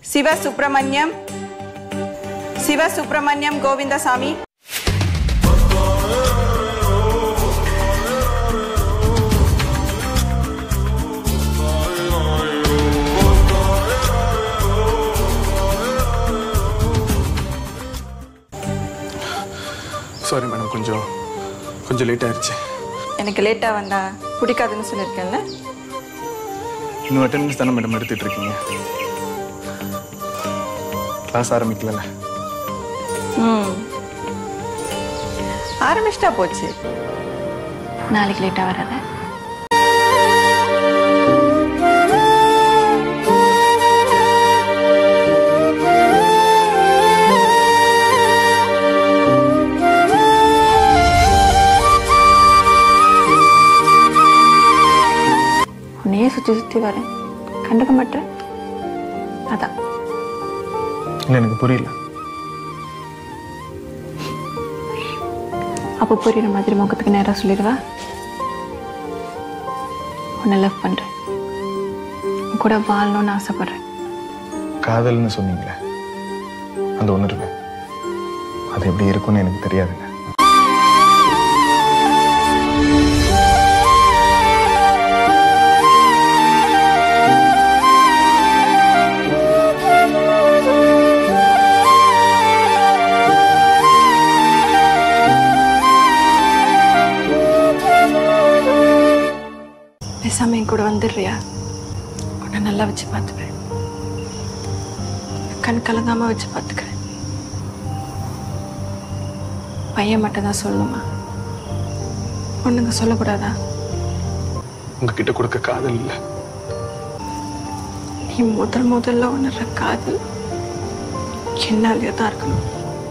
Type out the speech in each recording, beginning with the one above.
சிவ Subramaniam Siva Subramaniam Govindasamy sorry madam கொஞ்சம் கொஞ்சம் late ஆயிடுச்சு எனக்கு லேட்டாக வந்தா பிடிக்காதுன்னு சொல்லியிருக்கேன்ல இன்னும் அட்டெண்டன்ஸ் தானே மேடம் எடுத்துட்டு இருக்கீங்க கிளாஸ் ஆரம்பிக்கல ம் ஆரம்பிச்சிட்டா போச்சு நாளைக்கு லேட்டாக வராத உன்னையே சுற்றி சுற்றி வரேன் கண்டுக்க மாட்டேன் அதான் இல்லை எனக்கு புரியல அப்போ புரியுற மாதிரி முகத்துக்கு நேராக சொல்லிடுவா உன்னை லவ் பண்ணுறேன் உன் கூட வாழணும்னு ஆசைப்படுறேன் காதல்னு சொன்னீங்களே அந்த உணர்வு அது எப்படி இருக்கும்னு எனக்கு தெரியாதுங்க பேசாம என் கூட வந்துடுறியா உன்னை நல்லா வச்சு பார்த்துப்பேன் கண் கலங்காம வச்சு பார்த்துக்கிறேன் பையன் மட்டும் தான் சொல்லணுமா பொண்ணுங்க சொல்லக்கூடாதா உங்ககிட்ட கொடுக்க காதல் இல்லை நீ முதல் முதல்ல உணர்ற காதல் என்னாலேயே தான் இருக்கணும்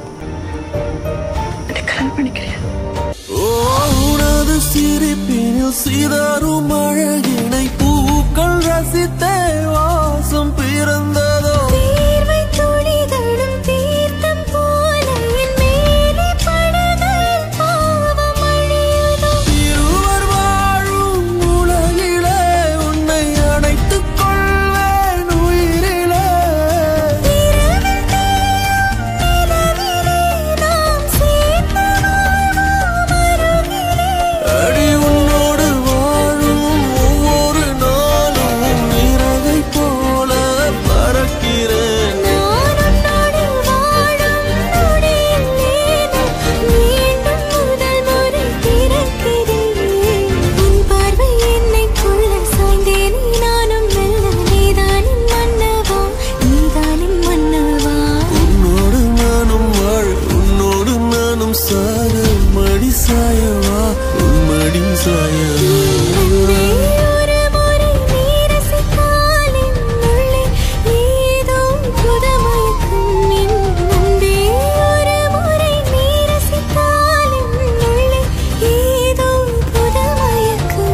என்னை கல்யாணம் பண்ணிக்கிறியா உனது சிரிப்பினில் சிதறும் அழகினை பூக்கள் ரசித்தே வாசம் பிறந்ததோ தீர்வை துளிதழும் தீர்த்தம் போல என் மேலே படுகையில் பாவம் அழியுதோ இருவர் வாழும் உலகிலே உன்னை அணைத்துக் கொள்வேன் உயிரிலே இரவில் தேயும் நிலவிலே நாம் சேர்ந்து வாழ்வோம் அருகிலே அடி உன்னோடு வாழும் ஒவ்வொரு நாளும் இறகை போல பறக்கிறேன் நான் உன்னோடு வாழும் நொடியில் ஏனோ மீண்டும் முதல் முறை பிறக்கிறேன் உன் பார்வை என்னை கொள்ள சாய்ந்தேனே நானும் மெல்ல நீதானின் மன்னவா நீதானின் மன்னவா உன்னோடு நானும் வாழ உன்னோடு நானும் சாக மடி சாயவா உன் மடி சாயவா அன்பே ஒரு முறை நீ ரசித்தால் என் உள்ளே ஏதோ புதுமயக்கம் என் அன்பே ஒரு முறை நீ ரசித்தால் என் உள்ளே ஏதோ புதுமயக்கம்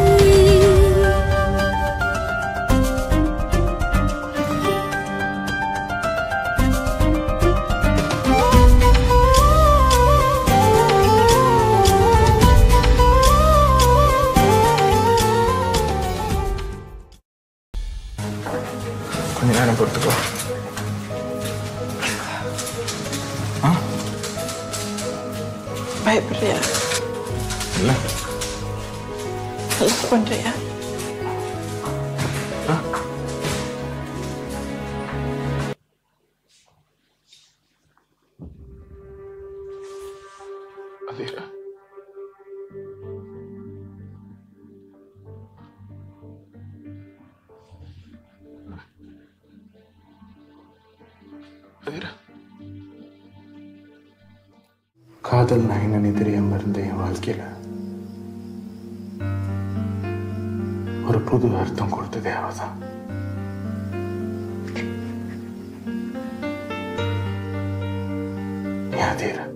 கொஞ்ச நேரம் பொறுத்துக்கோ பயப்படுறியா இல்லை லவ் பண்றியா அதேரா அதேரா காதல் நான் என்னன்னு தெரியாம இருந்த என் வாழ்க்கையில ஒரு புது அர்த்தம் கொடுத்ததே அவதான் அதேரா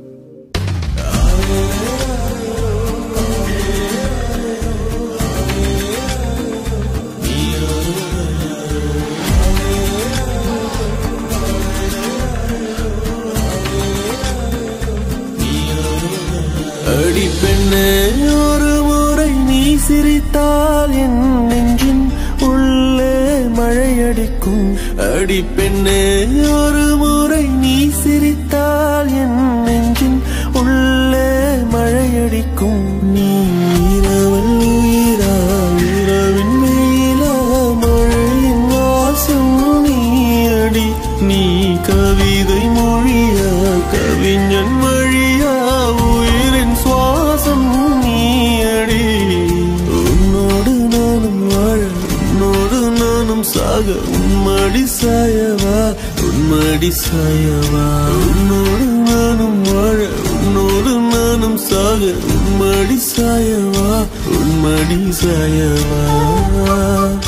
அடி பெண்ணே ஒரு முறை நீ சிரித்தால் என் நெஞ்சின் உள்ளே மழை மழையடிக்கும் அடி பெண்ணே ஒரு முறை நீ சிரித்தால் என் நெஞ்சின் உள்ளே மழையடிக்கும் நீ இரவல் உயிரா இரவின் மேலா மழையின் வாசம் நீ அடி நீ கவிதை மொழியா கவிஞன் வழியா உயிரின் சுவாசம் நீ அடி உன்னோடு நானும் வாழ உன்னோடு நானும் சாக உன்மடி சாயவா உன்மடி சாயவா உன்னோடு நானும் வாழ உன்னோடு நானும் சாக உன்மடி சாயவா உன்மடி சாயவா